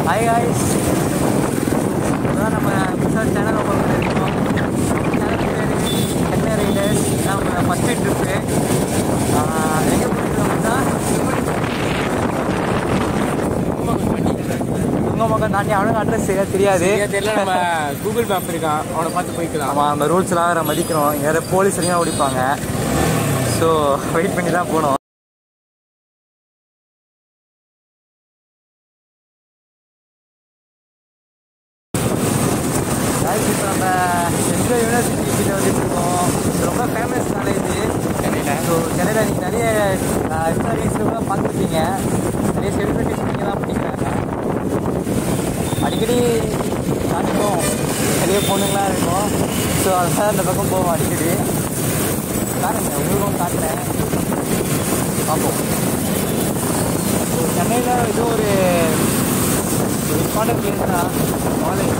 Hi ஹாய்ஸ் இதுதான் நம்ம புதுசாக சேனல் ஓப்பன் பண்ணியிருக்கோம் சேனல் பேர் சென்னை ரைடர்ஸ் நம்ம ஃபஸ்ட்டு ட்ரிப்பு எங்கே போயிருக்கோம்னா துங்கமக்கம் தாண்டி அவனுக்கு அட்ரஸ் சரியாக தெரியாது சரியா தெரியல நம்ம கூகுள் மேப் இருக்கான் அவனை பார்த்து போய்க்கலாம் ஆமாம் அந்த ரூல்ஸ்லாம் வேறு மதிக்கிறோம் இங்கே வேறு போலீஸ் எல்லாம் ஓடிப்பாங்க ஸோ வெயிட் பண்ணி தான் போகணும் Guys, இப்போ நம்ம சென்ட்ரல் யூனிவர்சிட்டி கிட்ட வந்துட்டு இருக்கோம் இது ரொம்ப ஃபேமஸ் காலேஜ் சென்னையில் ஸோ சென்னையில் நீங்கள் நிறைய எக்ஸ்பீரியன்ஸில் கூட பார்த்துருப்பீங்க நிறைய செலிபிரிட்டிஸ் நீங்கள் தான் பண்ணிக்கிறாங்க அடிக்கடி காட்டுவோம் நிறைய பொண்ணுங்களாம் இருக்கும் ஸோ அதனால் அந்த பக்கம் போவோம் அடிக்கடி காட்டுங்க உங்களுக்கும் காட்டுறேன் பார்ப்போம் ஸோ சென்னையில் இது ஒரு இம்பார்ட்டன்ட் பிளேஸ் தான் காலேஜ்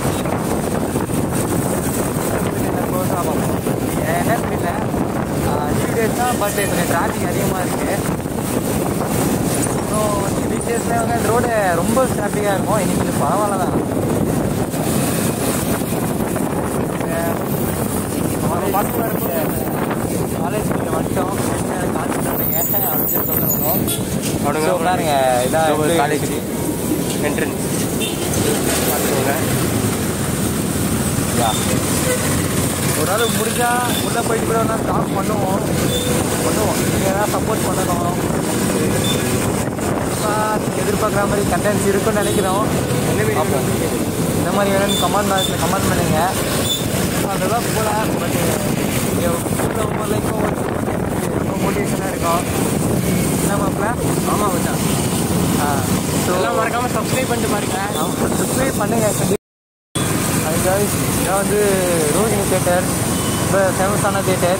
என்ன தெரியல லீவ் டேஸ் தான் பட் கொஞ்சம் டிராஃபிக் அதிகமாக இருக்குது அப்புறம் வீக் டேஸில் வந்து அந்த ரோடு ரொம்ப டிராஃபிக்காக இருக்கும் இன்னைக்கு கொஞ்சம் பரவாயில்ல தான் காலேஜ் கொஞ்சம் வந்துட்டோம் காலேஜ் பண்ணுங்க அப்படின்னு சொல்லணும் அவனுங்க ஸோ பாருங்க இதான் காலேஜ் என்ட்ரன்ஸ் பார்த்துக்கோங்க யா ஒரு நாள் முடிஞ்சா உள்ளே போயிட்டு கூட ஒரு நாள் ஸ்டாப் பண்ணுவோம் பண்ணுவோம் நீங்கள் தான் சப்போர்ட் பண்ணணும் கண்டிப்பாக நீங்கள் எதிர்பார்க்குற மாதிரி கண்டென்ட்ஸ் இருக்குன்னு நினைக்கிறோம் என்ன வீடியோ பார்ப்போம். இந்த மாதிரி வேணும்னு கமெண்ட் பாக்ஸில் கமெண்ட் பண்ணுங்க அதெல்லாம் போல பட் இங்கே ஒவ்வொரு லைக்கும் ரொம்ப மோட்டிவேஷனாக இருக்கும் என்ன மாப்பிள்ள ஆமாம் மச்சான் ஆ ஸோ எல்லாம் மறக்காம சப்ஸ்கிரைப் பண்ணிட்டு பாருங்க சப்ஸ்கிரைப் பண்ணுங்க அது guys, இதான் வந்து ரோஹிணி தேட்டர் ரொம்ப ஃபேமஸான தேட்டர்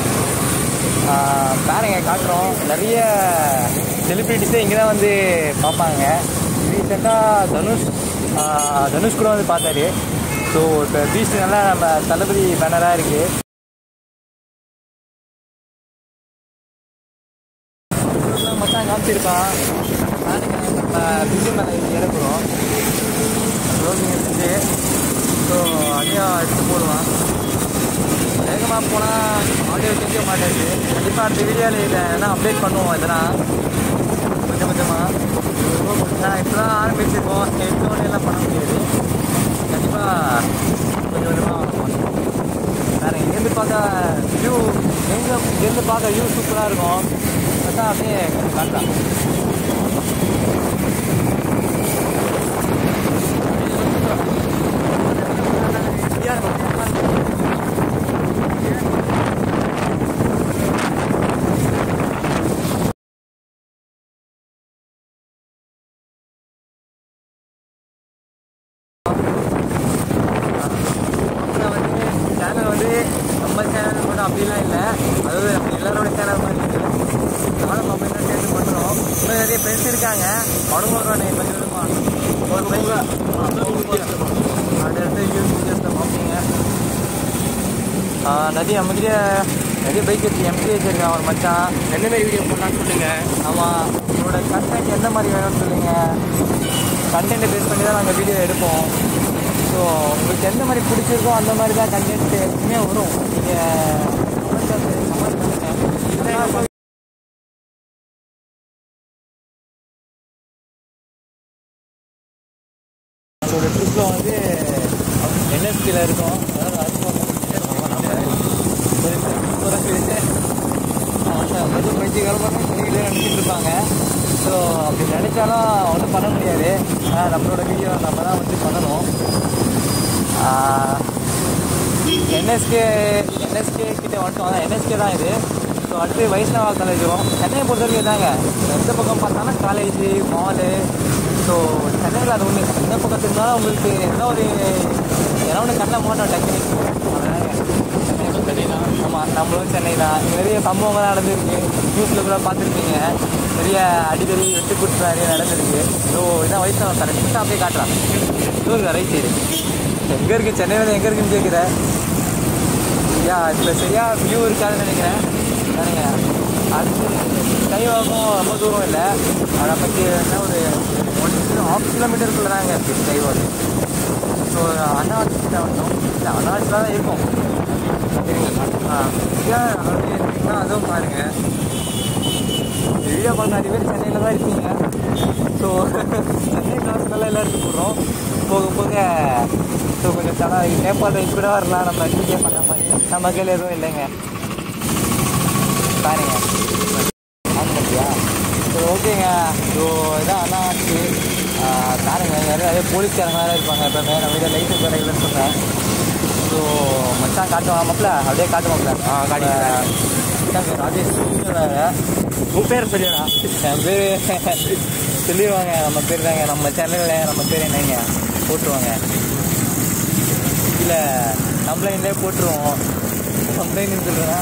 பாருங்க காட்டுறோம் நிறைய செலிப்ரிட்டிஸே இங்கே தான் வந்து பார்ப்பாங்க ரீசெண்டாக தனுஷ் ஆஹ் தனுஷ் கூட வந்து பார்த்தாரு ஸோ இப்போ பீச் நல்லா நம்ம தளபதி பேனராக இருக்குது மச்சான் காமிச்சிருக்கான் பாருங்க நம்ம பிஜி மேலே இறக்குறோம் ரோசிங்க செஞ்சு ஸோ அதையும் எடுத்து போடுவான் வேகமாக போனால் ஆடியோ கேட்க மாட்டேங்குது கண்டிப்பாக அடுத்த வீடியோவில் இதை என்ன அப்டேட் பண்ணுவோம் இதெல்லாம் கொஞ்சம் கொஞ்சமாக நான் இப்போ தான் ஆரம்பிச்சிருக்கோம் எடுத்தோடனே எல்லாம் பண்ண முடியாது கண்டிப்பாக கொஞ்சம் கொஞ்சமாக வேறு இங்கேருந்து பார்த்தா வியூ எங்கே இங்கேருந்து பார்க்க வியூ சூப்பராக இருக்கும் பார்த்தா அப்படியே கொஞ்சம் காட்டலாம் அப்புறம் வந்து சேனல் வந்து நம்ம சேனல் மட்டும் அப்படிலாம் இல்லை அதாவது நம்ம எல்லாரோட சேனல் மாதிரி இருக்குது நானும் நம்ம என்ன சேர்ந்து பண்ணுறோம் இன்னும் நிறைய ஃப்ரெண்ட்ஸ் இருக்காங்க அவனுங்க வருவானே கொஞ்சம் விடுமா ஒரு பைக் அந்த இடத்துல யூஸ் வீடியோஸில் பார்ப்பீங்க நதி நம்மகிட்ட நிறைய பைக் இருக்குது எம்டி வச்சிருக்கான் ஒரு மச்சான் என்ன மாதிரி வீடியோ போடலாம்னு சொல்லுங்க ஆமாம் உங்களோட கண்டென்ட் எந்த மாதிரி வேணும்னு சொல்லுங்கள் கண்டென்ட்டை பேஸ் பண்ணி தான் நாங்கள் வீடியோ எடுப்போம் ஸோ உங்களுக்கு எந்த மாதிரி பிடிச்சிருக்கோ அந்த மாதிரி தான் கண்டென்ட் எப்பவுமே வரும் நீங்கள் அதோட ட்ரிப்பில் வந்து என்எஸ்பியில் இருக்கும் அதாவது அது பயிற்சி காலமாக சொல்லிக்கிட்டே நினச்சிட்டு இருப்பாங்க ஸோ அப்படி நினச்சாலும் ஒன்றும் பண்ண முடியாது ஆனால் நம்மளோட வீடியோ நம்ம தான் வந்து பண்ணணும் என்எஸ்கே என்எஸ்கே கிட்ட வந்துட்டோம் அதான் என்எஸ்கே தான் இது ஸோ அடுத்து வைஷ்ணவா காலேஜ் வரும் சென்னையை பொறுத்த வரைக்கும் இதாங்க எந்த பக்கம் பார்த்தாலும் காலேஜு மாலு ஸோ சென்னையில் அது ஒன்று எந்த பக்கத்து இருந்தாலும் உங்களுக்கு என்ன ஒரு ஏன்னா ஒன்று கண்ணில் மாட்டோம் டெக்னிக் ஆமாம் நம்மளும் சென்னை தான் இங்க நிறைய சம்பவங்கள் நடந்திருக்கு நியூஸில் கூட பார்த்துருப்பீங்க நிறைய அடிக்கடி வெட்டு குட்டு நிறைய நடந்திருக்கு ஸோ இதான் வைஷ்ணவ கரெக்டாக அப்படியே காட்டுறான் இது ரைட் சைடு எங்கே இருக்குது சென்னையில் எங்கே இருக்குன்னு கேட்குற யா இதில் சரியாக வியூ இருக்காதுன்னு நினைக்கிறேன் நினைங்க அடுத்து கைவாகம் ரொம்ப தூரம் இல்லை அதை பற்றி என்ன ஒரு ஒன் ஹாஃப் கிலோ கிலோமீட்டருக்குள்ள தாங்க இருக்குது ஸ்கைவால் ஸோ அண்ணாச்சி கிட்ட வந்தோம் இல்லை அண்ணாச்சி தான் இருக்கும் சரிங்களா ஆ ஏன் அப்படி இருக்கீங்கன்னா அதுவும் பாருங்கள் வீடியோ பார்க்க நிறைய பேர் சென்னையில் தான் இருக்கீங்க ஸோ சென்னை கிளாஸ்னால எல்லாருக்கும் போடுறோம் போக போக ஸோ கொஞ்சம் தலை நேபாள் ரைஸ் கூட வரலாம் நம்ம டிகே பண்ண மாதிரி நம்ம கையில் எதுவும் இல்லைங்க பாருங்க ஆன் பண்ணியா ஸோ ஓகேங்க ஸோ இதான் அண்ணா ஆச்சு பாருங்க நிறைய நிறைய போலீஸ்காரங்க வேறு இருப்பாங்க இப்போ நம்ம வீட்டில் லைட்டு கடைகள்னு சொன்னேன் ஸோ மச்சான் காட்டுவான் மாப்பிள அப்படியே காட்டுவாப்ல ஆ, காட்டிக்கிறேன். மச்சான் ராஜேஷ் வேறு உன் பேர் சொல்லிடா என் பேர் சொல்லிடுவாங்க நம்ம பேர் தாங்க நம்ம சேனலில் நம்ம பேர் என்னங்க போட்டுருவாங்க இல்லை கம்ப்ளைண்ட்லேயே போட்டுருவோம் கம்ப்ளைண்ட் சொல்கிறேன்னா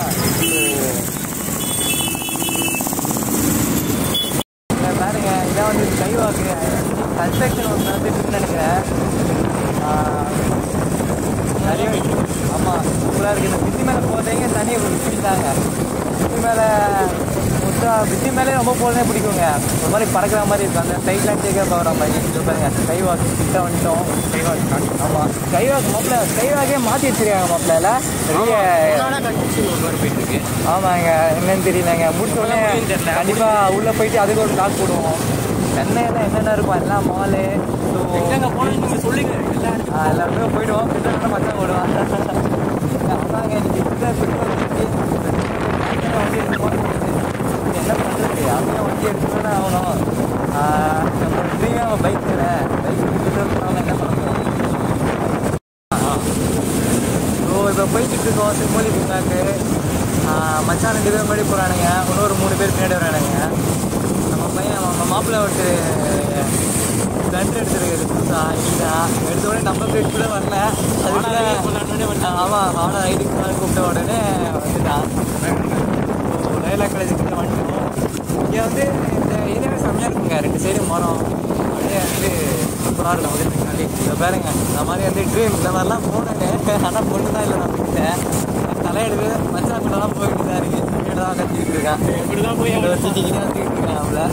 ஸோ பாருங்க இதான் வந்து கைவாக்கு கன்ஸ்ட்ரக்ஷன் ஒர்க் நடந்துட்டு நினைக்கிறேன் ஆஹ், நிறைய ஆமாம் சூப்பராக இருக்குது இந்த பித்தி மேலே போகிறதே தனி ஒரு பிடித்தாங்க பித்தி மேலே மொத்தம் பித்தி மேலே ரொம்ப போகிறதே பிடிக்குங்க ஒரு மாதிரி பறக்கிற மாதிரி இருக்கும் அந்த சைட்லாம் டேக்கே போகிற மாதிரி இது பாருங்க ஸ்கை வாக் கிட்ட வந்துட்டோம் ஸ்கை வாக் ஆமாம் ஸ்கை வாக் மாப்பிள்ள ஸ்கை வாக்கே மாற்றி வச்சிருக்காங்க மாப்பிள்ள நிறைய கன்ஸ்ட்ரக்ஷன் ஒரு மாதிரி போயிட்டு இருக்கு ஆமாங்க என்னன்னு தெரியலங்க முடிச்ச உடனே எப்படின்னு தெரியல. கண்டிப்பாக உள்ளே போயிட்டு அதுக்கு ஒரு லாக் போடுவோம் சென்னையில் என்னென்ன இருக்கும் எல்லாம் மாலு ஸோ எங்க போனோம் நீங்க சொல்லுங்க எல்லா இடத்துக்கும் எல்லாருமே போயிடுவோம் கிட்ட மச்சான் போடுவான் அதாங்க இன்னைக்கு கிட்ட வண்டி எடுத்துப்போம் என்ன பண்ணுறது அவங்க வண்டி எடுத்துட்டு ஆகணும் ஆஹ் நம்ம ஃப்ரீயாக பைக் தரேன் பைக் எடுத்துட்டு என்ன பண்ண முடியும் ஸோ இப்போ போய்கிட்டு இருக்கோம் செம்மொழி பூங்காக்கு ஆஹ் மச்சான் ரெண்டு பேர் முன்னாடி போகிறானுங்க இன்னொரு மூணு பேர் பின்னாடி வரானுங்க நம்ம பையன் நம்ம மாப்பிள்ளை விட்டு கன்று எடுத்துருக்காரு புதுசாக இதுதான் எடுத்த உடனே நம்ம பேர் கூட வரல வாடா, வெளியே போலாம்னு அதுக்குள்ள ஆமாம் வாடா ஐடிக்கு மேலே கூப்பிட்ட உடனே வந்துட்டான் ஸோ லைலா காலேஜுக்கு வந்துட்டோம் இங்கே வந்து இந்த ஏரியாவே செம்மையாக இருக்குங்க ரெண்டு சைடும் மரம் அப்படியே வந்து சூப்பராக இருக்கும் வந்து பின்னாடி இதை பாருங்க இந்த மாதிரி வந்து ட்ரீம் இந்த மாதிரிலாம் போனேங்க ஆனால் பொண்ணு தான் இல்லை நம்ம கிட்ட தலையெடுத்து மச்சான் கூட தான் போயிட்டு தான் இருக்கு வீடு தான் கத்திக்கிட்டு இருக்கான் இப்படிதான் போய் இந்த வருஷத்துக்கு தான் தூக்கிட்டு இருக்கான் அவளை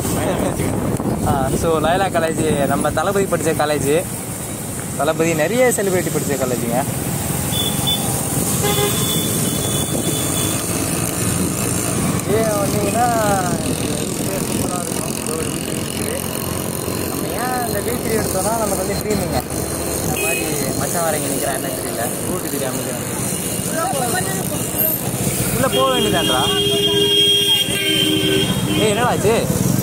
ஸோ லயலா காலேஜ் நம்ம தளபதி படித்த காலேஜ் தளபதி நிறைய செலிபிரிட்டி படித்த காலேஜுங்க இதே வந்தீங்கன்னா சூப்பராக இருக்கும் இதோ ஒரு beach இருக்குது. நம்ம ஏன் இந்த பீச் எடுத்தோம்னா நமக்கு வந்து ட்ரீமிங்க இந்த மாதிரி மச்சான் வரங்க நிற்கிறேன் என்ன தெரியல கூட்டு தெரியாமல் உள்ளே போக வேண்டியதான்றா ஏய் என்னடாச்சு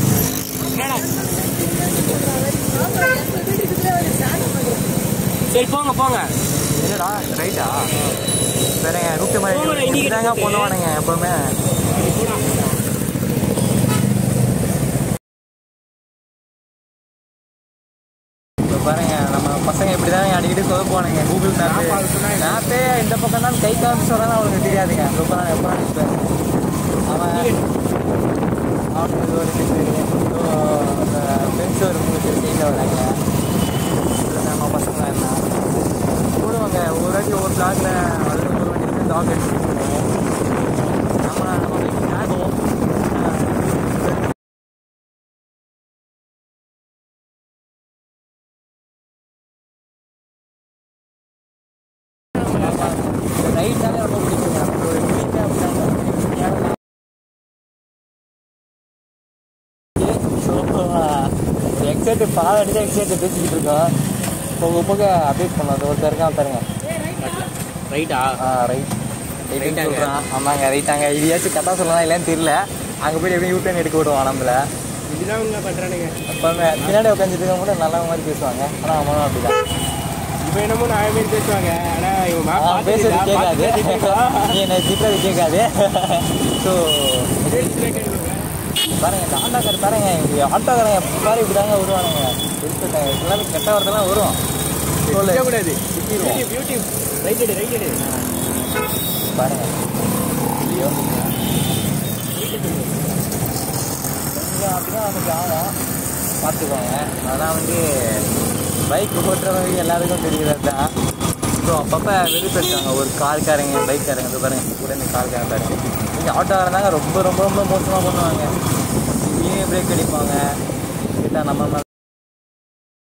சரி போங்க போங்க என்னடா ரைட்டா வேறங்க நூற்றி போகணும், மாதிரி இன்னைக்கு தாங்க இருக்கு. பண்ணுவானுங்க எப்பவுமே இப்போ பாருங்க நம்ம பசங்க இப்படி தானே அடிக்கடி சொதப்புவானுங்க கூகுள் மேப்பு மேப்பே இந்த பக்கம் தான் கை காமிச்சு சொன்னா அவனுக்கு தெரியாதுங்க ரொம்ப நான் எப்போ நினைப்பேன் அவன் அவனுக்கு இது ஒரு இது ஸோ அந்த ஃப்ரெண்ட்ஸ் ஒரு மூணு பேர் சைடில் வராங்க இதுல நம்ம பசங்க என்ன போடுவாங்க ஒரு வாட்டி ஒரு பிளாக்ல அதில் ஒரு வாட்டி டாக் எடுத்துட்டு போவோம் நம்ம நம்ம வீட்டுக்கு ஆகும் ரைட் தானே ரொம்ப பிடிக்குங்க நமக்கு ஒரு வீட்டை அப்படின்னா ஸோ எக்ஸைட்டு பால் அடிச்சு எக்ஸைட்டு பேசிக்கிட்டு இருக்கோம் போக போக அப்டேட் பண்ணலாம் அது ஒருத்தர் இருக்கான் பாருங்க ரைட்டா ஆ ரைட் ரைட்டுன்னு ரைட்டாங்க. சொல்கிறான் ஆமாங்க ரைட்டாங்க இதையாச்சும் கரெக்டாக சொல்லலாம் இல்லைன்னு தெரியல அங்கே போய் எப்படி யூட்டர்ன் எடுக்க விடுவான் நம்மள இப்படிதான் இவங்க பண்றானுங்க எப்பவுமே பின்னாடி உட்காந்துட்டு இருக்க கூட நல்ல மாதிரி பேசுவாங்க ஆனால் அவனும் அப்படிதான் இப்போ என்னமோ நிறைய பேர் பேசுவாங்க ஆனா இவன் map ஆ, பார்த்து பேசுறது இல்ல, கேட்காது பார்த்து தெரிஞ்சுக்கோ. நீ என்னை திட்டுறது கேட்காது ஸோ Reels ல கேட்டுக்கோங்க. பாருங்க இந்த ஆட்டோக்கார் பாருங்க இங்க ஆட்டோக்காரங்க பாரு இப்படி தாங்க வருவானுங்க எடுத்துட்டாங்க எல்லாரும் கெட்ட வரதெல்லாம் வரும் சொல்லு திட்டக்கூடாது. திட்டிடுவோம். YouTube, YouTube. Right எடு, right எடு. பாருங்க ஐயோ கொஞ்சம் அப்படிதான் நமக்கு ஆகும் பார்த்துக்கோங்க அதெல்லாம் வந்து பைக் ஓட்டுறவங்க எல்லாருக்கும் தெரிகிறது தான் ஸோ அப்பப்போ வெளிப்படுத்தாங்க ஒரு கார்காரங்க பைக்காரங்க இது பாருங்க கூட இந்த கார்காரங்க பாருங்க இங்கே ஆட்டோக்காரங்க தாங்க ரொம்ப ரொம்ப ரொம்ப மோசமாக பண்ணுவாங்க இங்கேயே பிரேக் அடிப்பாங்க கேட்டால் நம்ம மேல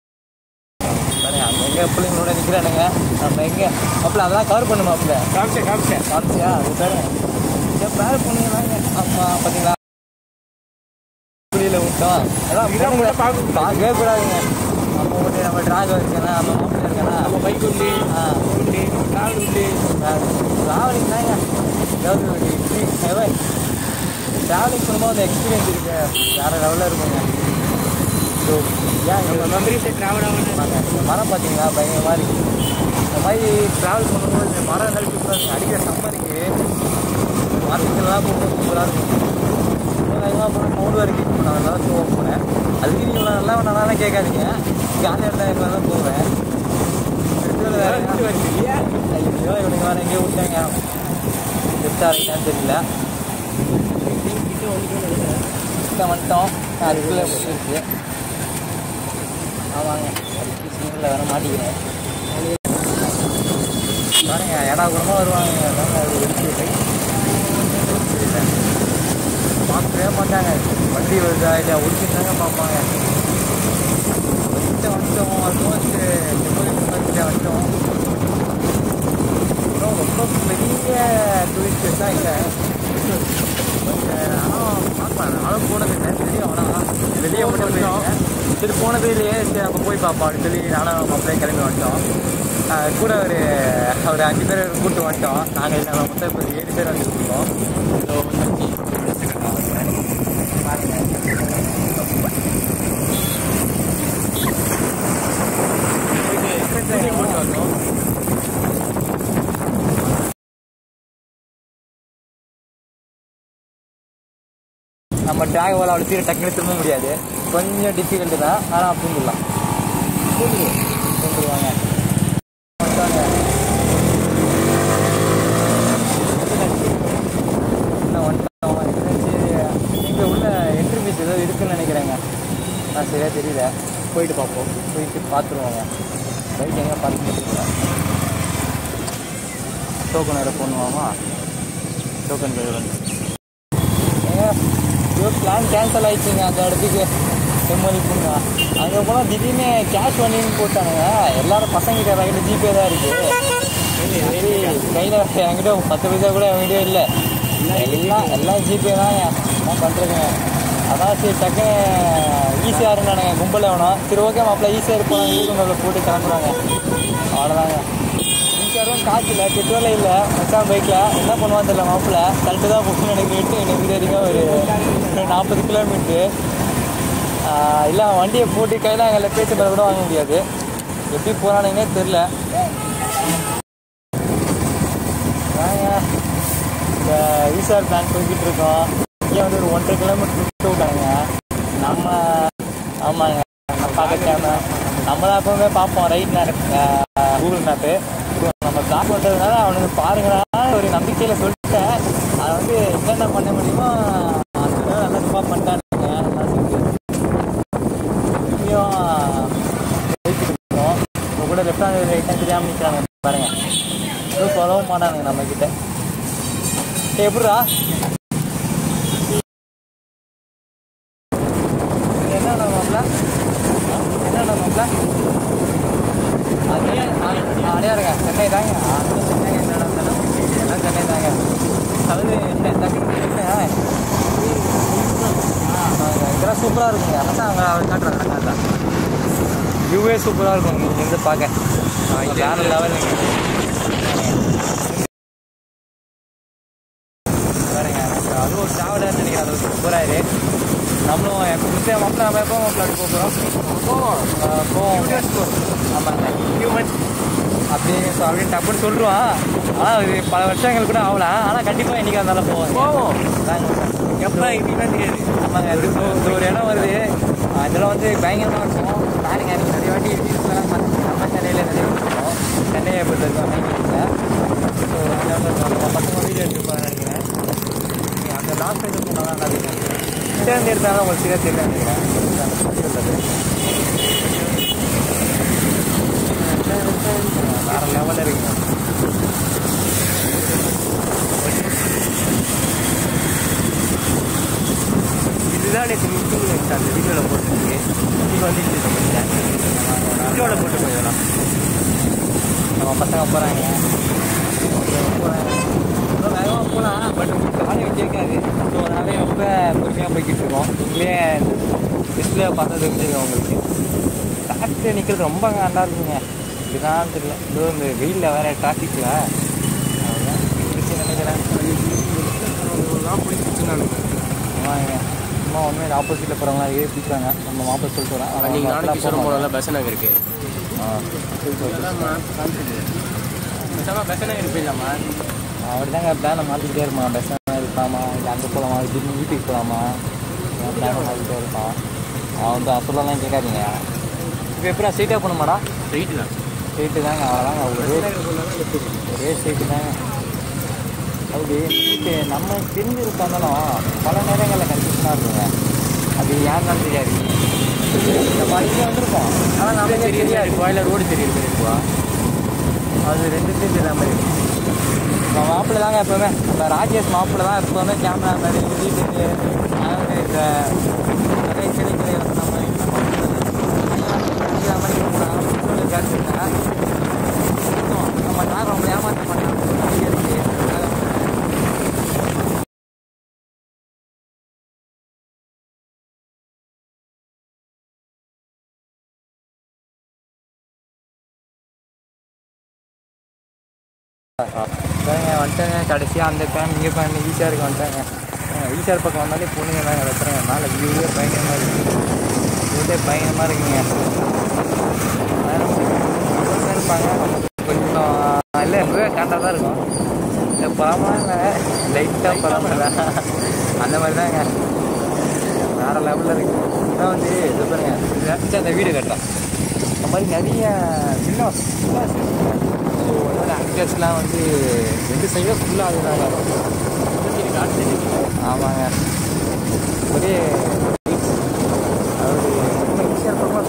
எங்கள் பிள்ளைங்களோட நிற்கிறானுங்க நம்ம எங்கே மாப்பிள்ள அதெல்லாம் கவர் பண்ணு மாப்பிள்ள காமிச்சேன் காமிச்சேன் காமிச்சியா அது பேரு என் பேர் பொண்ணுங்களாங்க ஆமா பார்த்தீங்களா புரியல விட்டோம் அதான் இதான் உங்களை பார்க்க பார்க்கவே கூடாதுங்க நம்ம மட்டும் நம்ம டிராக் இருக்கேனா நம்ம மாப்பிள்ள இருக்கேனா நம்ம பைக் உண்டு ஆ உண்டு கார் உண்டு ட்ராவலிங் தாங்க ஏதாவது ஒரு ட்ராவலிங் பண்ணும்போது அந்த எக்ஸ்பீரியன்ஸ் இருக்கு வேற லெவலில் இருக்குங்க ஸோ ஏன் நம்ம இங்க மெமரிஸை ட்ராவல் ஆகணும் ஆமாங்க. இந்த மரம் பார்த்தீங்களா பயங்கரமாக இருக்கு இந்த மாதிரி ட்ராவல் பண்ணும்போது இந்த மரம் எல்லாம் சூப்பராக இருக்கும் அடிக்கிற சம்மருக்கு மரத்துக்கெல்லாம் போட்டு சூப்பராக இருக்கும் அதிகமாக போனால் மூணு வரைக்கும் இப்போ நான் நல்லா போக போனேன் அதுக்கு நீங்கள் நல்லா நல்லா கேட்காதீங்க ஜாலியாக இருந்தால் எங்களை தான் போவேன் எடுத்துக்கிட்டு வேற இது வருது இல்லையா ஐயோ இவனுக்கு வேறு எங்கேயோ விட்டாங்க லெஃப்டாக இருக்கான்னு தெரியல கிட்ட வந்துட்டு கிட்ட வந்துட்டோம் அதுக்குள்ளே இருக்கு ஆமாங்க சிங்கிளில் வேற மாட்டிக்கிறேன் பாருங்க ஏடா கூடமா வருவாங்க அதாங்க அது இருக்கு பார்க்கவே மாட்டாங்க வண்டி வருதா இல்லையா ஒடிச்சுட்டாங்க பார்ப்பாங்க வந்துட்டு வந்துட்டோம் ஆல்மோஸ்ட் கிட்ட வந்துட்டோம் அப்புறம் ரொம்ப பெரிய டூரிஸ்ட் தான் இல்லை ஆனால் பார்க்கலாம் நானும் போனது இல்லை தெரியும் ஆனால் வெளியே மட்டும் போயிருக்கேன் சரி போனது இல்லையே சரி அப்போ போய் பார்ப்போம் அப்படின்னு சொல்லி நானும் அப்படியே கிளம்பி வந்துட்டோம் ஆஹ் கூட ஒரு ஒரு அஞ்சு பேர் கூப்பிட்டு வந்துட்டோம் நாங்கள் இல்லை மொத்தம் இப்போ ஏழு பேர் வந்துருக்கோம் போட்டு வந்தோம் நம்ம ட்ராக் வால் அவ்வளோ சீக்கிரம் டக்குனு திரும்ப முடியாது கொஞ்சம் டிஃபிகல்ட்டு தான் ஆனால் பூந்துடலாம் பூந்துருவாங்க வந்துட்டாங்க. இன்னும் வந்துட்டோம். இருந்துச்சு. இங்க உள்ள என்ட்ரி ஃபீஸ் ஏதோ இருக்குன்னு நினைக்கிறேங்க நான் சரியா தெரியல போயிட்டு பார்ப்போம் போயிட்டு பார்த்துருவாங்க பைக் எங்கே பார்த்து முடிச்சுக்கல டோக்கன் வேறு பண்ணுவாமா டோக்கன் வேறு ஐயோ பிளான் கேன்சல் ஆயிடுச்சுங்க அந்த இடத்துக்கு செம்மொழி பூங்கா அங்கே போனால் திடீர்னு கேஷ் வண்டின்னு போட்டானுங்க எல்லாரும் பசங்க கையில் ஜிபே தான் இருக்கு சரி கையில் என்கிட்ட பத்து பைசா கூட என்கிட்ட இல்லை எல்லாம் எல்லாம் ஜிபே தான் என்ன பண்ணுறதுங்க அதான் சரி டக்கு ஈஸியாக இருந்தானுங்க கும்பலில் வேணும் சரி ஓகே மாப்பிள்ள ஈஸியாக இருப்போம் கூகுளில் போட்டு கிளம்புறாங்க அவ்வளோதாங்க மின்சாரம் காசு இல்லை பெட்ரோலே இல்லை மச்சான் பைக்கில் என்ன பண்ணுவான்னு தெரியல மாப்பிள்ள கரெக்டு தான் போகணும்னு நினைக்கிறேன் எனக்கு வரைக்கும் ஒரு நாற்பது கிலோமீட்ரு இல்லை வண்டியை போட்டு கையில் அங்கே பேச்சு மேலே கூட வாங்க முடியாது எப்படி போகிறானுங்கன்னே தெரில வாங்க இந்த ஈசார் பிளான் போய்கிட்டு இருக்கோம் இங்கே வந்து ஒரு ஒன்றரை கிலோமீட்டர் விட்டு விட்டாங்க நம்ம ஆமாங்க நம்ம பார்க்க நம்ம தான் எப்பவுமே பார்ப்போம் ரைட் கூகுள் மேப்பு நம்ம பிளான் பண்ணுறதுனால அவனுக்கு பாருங்கடா ஒரு நம்பிக்கையில் சொல்லிட்டேன் அதை வந்து என்னென்ன பண்ண முடியுமோ அந்த தடவை நல்லா சும்மா பண்ணிட்டானுங்க நல்லா செஞ்சு திரும்பியும் போய்கிட்டு இருக்கோம் உங்க கூட லெஃப்ட் ஹேண்ட் ரைட் ஹேண்ட் தெரியாமல் நிற்கிறாங்க பாருங்க எதுவும் சொல்லவும் மாட்டானுங்க நம்ம கிட்ட ஏய், எப்படிடா இது என்ன மாப்பிள்ள என்ன மாப்பிள்ள அதே அடையா இருங்க சென்னை தாங்க அந்த சென்னை என்ன நடந்தாலும் எல்லாம் சென்னை தாங்க அதாவது என்ன டக்குனு இதெல்லாம் சூப்பராக இருக்குங்க அதான் அவங்க அவர் காட்டுறாங்க அதான் வியூவே சூப்பராக இருக்கும் இங்க இருந்து பார்க்க வேற லெவல் பாருங்க அதுவும் ஒரு டிராவலர் நினைக்கிறேன் அது ஒரு சூப்பராக நம்மளும் எப்போ மிஸ்டே மாப்பிள்ள நம்ம எப்போ மாப்பிள்ள அப்படி போகிறோம் போவோம் ஆமாங்க ஹியூமன் அப்படியே so அப்படின்னு டப்புன்னு சொல்லுவான் ஆனால் இது பல வருஷங்கள் கூட ஆகலாம் ஆனால் கண்டிப்பாக இன்னைக்கு இருந்தாலும் போவோம் போவோம். எப்போ இன்னைக்கு தெரியாது ஆமாங்க இது so- இது ஒரு இடம் வருது ஆஹ் இதெல்லாம் வந்து பயங்கரமாக இருக்கும் பாருங்க எனக்கு நிறைய வாட்டி ரீல்ஸ்லாம் பார்த்து நம்ம சென்னையில் நிறைய இருக்கும் சென்னையை பொறுத்த வரைக்கும் அமைதியில் ஸோ நம்ம பசங்க வீடியோ எடுத்துருப்பாங்க நினைக்கிறேன் நீங்க அந்த லாஸ்ட் டைம் போனால் தான் நினைக்கிறேன் சேர்ந்து எடுத்தாலும் உங்களுக்கு சரியாக தெரியல நினைக்கிறேன் அந்த பக்கம் உள்ளது. வேற லெவலில் இருக்குங்க இதுதான் நேற்று முக்கியம் அந்த வீடியோவில் போட்டுருக்கு இது வந்துட்டு வீடியோவில் போட்டு போயிடலாம் நம்ம பசங்க போகிறாங்க போகிறாங்க இன்னும் வேகமாக போகலாம் பட் காலையும் கேட்காது ஸோ அதனால ரொம்ப பொறுமையாக போய்கிட்டு இருக்கோம் உங்களே டிஸ்பிளே பார்த்தா தெரிஞ்சுங்க உங்களுக்கு டிராஃபிக்கில் நிற்கிறது ரொம்ப நல்லா இருக்குங்க இதுதான் தெரியல இதோ இந்த வெயிலில் வேறு டிராஃபிக்கில் அதுதான் பிரச்சனை நினைக்கிறேன் ஆமாங்க சும்மா ஒன்றுமே ஆப்போசிட்டில் போகிறவங்க இதே பிடிச்சாங்க நம்ம ஆப்போசிட் சொல்லிட்டு வரோம் நீங்கள் நானும் கிஷோரும் போனோம்ல பெச நகர் இருக்கு ஆ சரி சரி பேசாமல் பெச நகர் போயிடலாமா அவர் தாங்க பிளானை மாற்றிக்கிட்டே இருப்பான் பெஸ்ட்டாக இருக்கலாமா இல்லை அங்கே போகலாமா திடீர்னு வீட்டுக்கு போகலாமா பிளானை மாற்றிக்கிட்டே இருப்பான் அவன் வந்து அசுரலாம் கேட்காதீங்க இப்போ எப்படி ஸ்ட்ரெயிட்டாக போகணுமாடா ஸ்ட்ரெயிட்டு தான் ஸ்ட்ரெயிட்டு தாங்க அவ்வளோதாங்க ஒரே ஒரே ஸ்ட்ரெயிட்டு தாங்க அப்படி சீட்டு நம்ம தெரிஞ்சிருந்தாலும் பல நேரங்களில் கன்ஃபியூஷனாக இருக்குங்க அது யாருனாலும் தெரியாது நம்ம அடிக்கே வந்திருப்போம் ஆனால் நமக்கு தெரியாது தெரியாது கோயில ரோடு தெரியுது இருக்குவா அது ரெண்டுத்தையும் தெரியாத மாதிரி இருக்கும் நம்ம மாப்பிள்ளை தாங்க எப்போவுமே நம்ம ராஜேஷ் மாப்பிள்ளை தான் எப்போவுமே கேமரா மாதிரி வீட்டுக்கு அதாவது இந்த நிறைய கிளை கிளை வந்த மாதிரி அந்த மாதிரி இருக்கணும் கேட்டுருங்க நம்ம யாரும் அவங்க ஏமாற்ற மாட்டாங்க அது இருக்கு. சரிங்க வந்துட்டேங்க கடைசியாக அந்த டைம் இங்கே இப்போ ஈஸியாக இருக்கு வந்துட்டாங்க ஈஸியாக பக்கம் வந்தாலே பொண்ணுங்க தாங்க வைக்கிறேங்க மேலே வியூவே பயங்கரமாக இருக்குது வியூவே பயங்கரமாக இருக்குங்க அதெல்லாம் கொஞ்சம் இருப்பாங்க கொஞ்சம் இல்லை ரொம்பவே கரெக்டாக தான் இருக்கும் இந்த பரவாயில்ல லைட்டாக பரவாயில்ல அந்த மாதிரி தாங்க வேறு லெவலில் இருக்குது இதான் வந்து இது பாருங்க இது வச்சு அந்த வீடு கட்டுறோம் இந்த மாதிரி நிறைய வில்லாஸ் வில்லாஸ் இருக்குங்க ஸோ இந்த மாதிரி ஆக்டர்ஸ்லாம் வந்து ரெண்டு சைடும் ஃபுல்லாக ஆகுறாங்க ஆமாங்க ஒரே அதாவது ரொம்ப ஈஸியாக இருக்கமா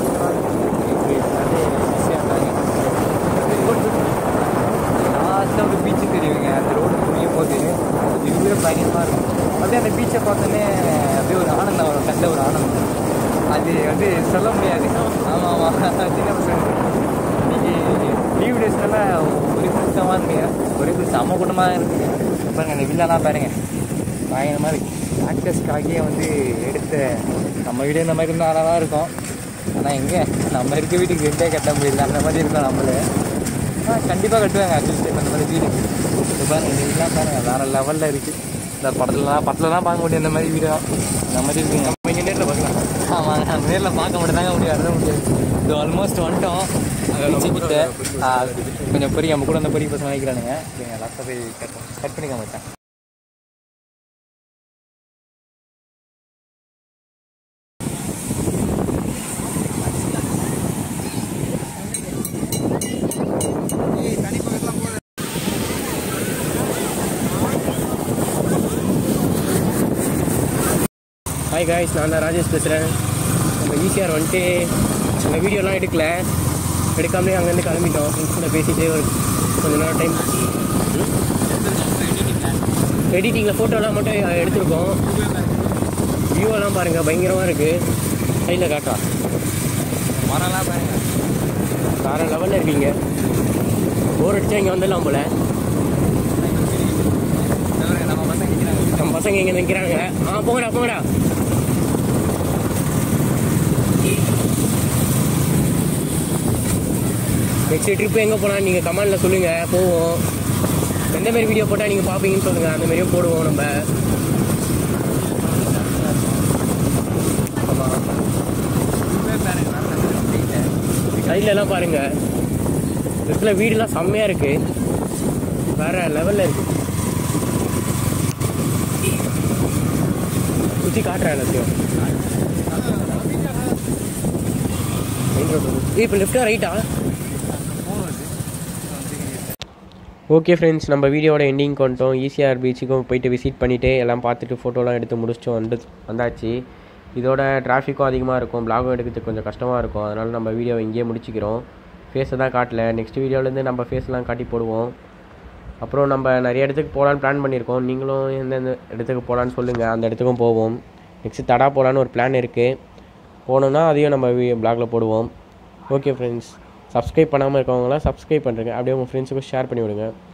லாஸ்ட்டாக ஒரு பீச்சு தெரியுங்க அந்த ரோடு முடியும் போது வியூவே பயங்கரமாக இருக்கும் அப்படியே அந்த பீச்சை பார்த்தோன்னே அப்படியே ஒரு ஆனந்தம் வரும் கண்ட ஒரு ஆனந்தம் அது வந்து சொல்ல முடியாது ஆமாம் ஆமாம் சின்ன பசங்க இன்னைக்கு லீவ் டேஸ்னால ஒரே கூட்டமாக இருக்குங்க ஒரே கூட்டம் செம்ம கூட்டமாக இருக்குங்க பாருங்க அந்த வில்லாலாம் பாருங்க பயங்கரமாக இருக்கு ஆக்டர்ஸ்க்காகியே வந்து எடுத்த நம்ம வீடு இந்த மாதிரி இருந்தால் அழகாக இருக்கும் ஆனால் எங்கே நம்ம இருக்க வீட்டுக்கு ரெண்டே கட்ட முடியல அந்த மாதிரி இருக்கும் நம்மளே ஆ கண்டிப்பாக கட்டுவாங்க ஆக்சுவலி அந்த மாதிரி வீடு இப்போ பாருங்க இந்த வீடுலாம் பாருங்க வேறு லெவலில் இருக்குது இந்த படத்துலலாம் படத்துலலாம் பார்க்க முடியும் இந்த மாதிரி வீடு இந்த மாதிரி இருக்குங்க நம்ம இங்கே நேரில் பார்க்கலாம் ஆமாங்க நம்ம நேரில் பார்க்க மட்டும் தாங்க முடியாது வர முடியாது இது ஆல்மோஸ்ட் வந்துட்டோம் கிட்ட ஆ, கொஞ்சம் பெரிய நம்ம கூட அந்த பெரிய பசங்க நினைக்கிறானுங்க லாஸ்ட்டாக போய் கட் கட் பண்ணிக்க மாட்டேன் ஹாய் காய்ஸ் நான் தான் ராஜேஷ் பேசுகிறேன் நம்ம ஈஸியார் வந்துட்டு அந்த வீடியோலாம் எடுக்கல எடுக்காமலே அங்கேருந்து கிளம்பிட்டோம் ஃப்ரெண்ட்ஸ் கூட பேசிகிட்டே ஒரு கொஞ்ச நேரம் டைம் எடிட்டிங்கில் ஃபோட்டோலாம் மட்டும் எடுத்திருக்கோம் வியூவெல்லாம் பாருங்கள் பயங்கரமாக இருக்குது சைடில் காட்டா மரம்லாம் பாருங்க வேறு லெவலில் இருக்கீங்க போர் அடிச்சா இங்கே வந்துடலாம் போல நம்ம பசங்க நிற்கிறாங்க நம்ம பசங்க இங்கே நிற்கிறாங்க ஆ போங்கடா போங்கடா நெக்ஸ்ட் ட்ரிப் எங்கே போனால் நீங்கள் கமெண்டில் சொல்லுங்கள் போவோம் எந்த மாதிரி வீடியோ போட்டால் நீங்கள் பார்ப்பீங்கன்னு சொல்லுங்கள் அந்த மாதிரியும் போடுவோம் நம்ம ஆமாம் சைட்ல எல்லாம் பாருங்க இடத்துல வீடுலாம் செம்மையா இருக்கு வேற லெவல்ல இருக்கு சுத்தி காட்டுறேன் எல்லாத்தையும் மெயின் ரோடு இப்போ லெஃப்டா ரைட்டா ஓகே ஃப்ரெண்ட்ஸ் நம்ம வீடியோட எண்டிங் கொண்டோம் ஈசிஆர் பீச்சுக்கும் போயிட்டு விசிட் பண்ணிவிட்டு எல்லாம் பார்த்துட்டு ஃபோட்டோலாம் எடுத்து முடிச்சிட்டோம் வந்து வந்தாச்சு இதோட டிராஃபிக்கும் அதிகமாக இருக்கும் பிளாகும் எடுக்கிறதுக்கு கொஞ்சம் கஷ்டமாக இருக்கும் அதனால் நம்ம வீடியோவை இங்கேயே முடிச்சுக்கிறோம் ஃபேஸை தான் காட்டல நெக்ஸ்ட் வீடியோலேருந்து நம்ம ஃபேஸ்லாம் காட்டி போடுவோம் அப்புறம் நம்ம நிறைய இடத்துக்கு போகலான்னு பிளான் பண்ணியிருக்கோம் நீங்களும் எந்தெந்த இடத்துக்கு போகலான்னு சொல்லுங்கள் அந்த இடத்துக்கும் போவோம் நெக்ஸ்ட் தடா போகலான்னு ஒரு பிளான் இருக்குது போனோம்னா அதையும் நம்ம பிளாகில் போடுவோம் ஓகே ஃப்ரெண்ட்ஸ் சப்ஸ்கிரைப் பண்ணாமல் இருக்கவங்களாம் சப்ஸ்கிரைப் பண்ணுறேங்க அப்படியே உங்கள் ஃப்ரெண்ட்ஸுக்கும் ஷேர் பண்ணி விடுங்க